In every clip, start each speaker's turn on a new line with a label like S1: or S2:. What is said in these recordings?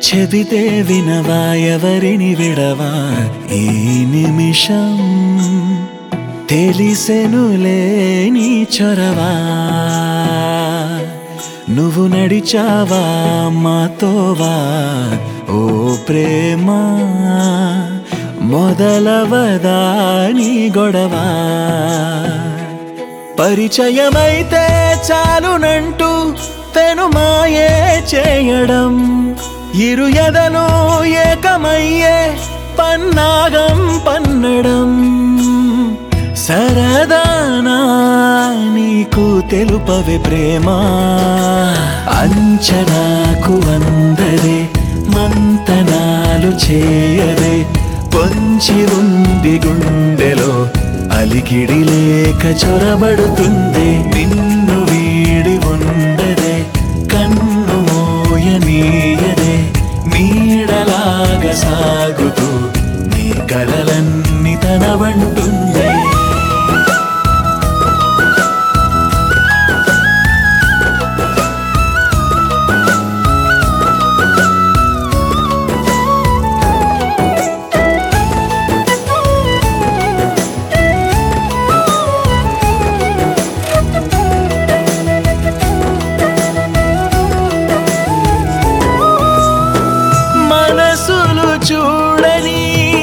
S1: చెబితే వినవా ఎవరిని విడవా ఈ నిమిషం తెలిసెనులే నీ చొరవా నువ్వు నడిచావా మాతోవా ఓ ప్రేమ మొదలవదా నీ గొడవ పరిచయమైతే చాలునంటూ తెను మాయే చేయడం ఇరు ఎదలు ఏకమయ్యే పన్నాగం పన్నడం సరదానా నీకు తెలుపవే ప్రేమ అంచనాకు అందదే మంతనాలు చేయదే పొంచి ఉంది గుండెలో అలికిడి లేక చొరబడుతుంది నిన్ను వీడి ఉండదే కన్ను మోయనీయదే నీడలాగా సాగుతూ నీ కలలన్నీ తనవంటుంది మనసులు చూడని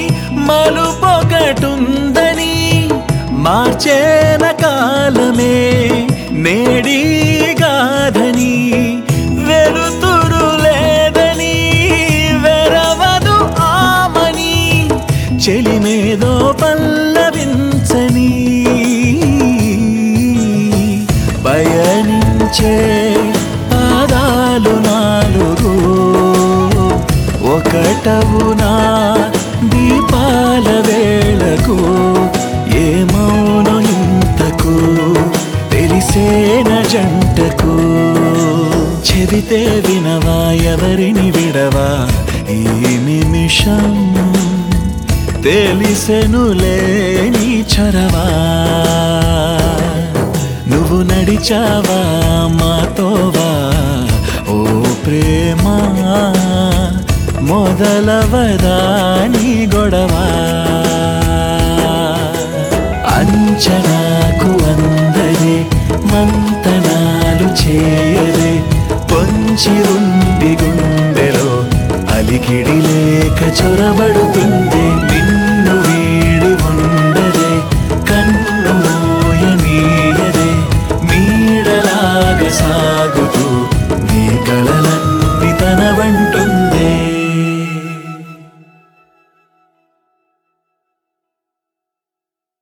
S1: మలుపొకటుందని మార్చేన కాలమే నేడి గాధని వెలుతురు లేదని వెరవదు ఆమని చెలిమేదో పల్లవించని పయనించే పాదాలు నాలుగు ఒకటవునా దీపాల వేళకు ఏమౌను ఇంతకు తెలిసేన జంటకు చెబితే వినవా ఎవరిని విడవా ఈ నిమిషం తెలిసెనులే నీ చొరవా నువ్వు నడిచావా మాతోవా ఓ ప్రేమ మొదలవదా నీ గొడవ అంచనాకు అందదే మంతనాలు చేయదే పొంచి ఉంది గుండెలో అలికిడి లేక చొరబడుతుంది నిన్ను వీడి ఉండదే కన్ను మోయనీయదే నీడలాగా సా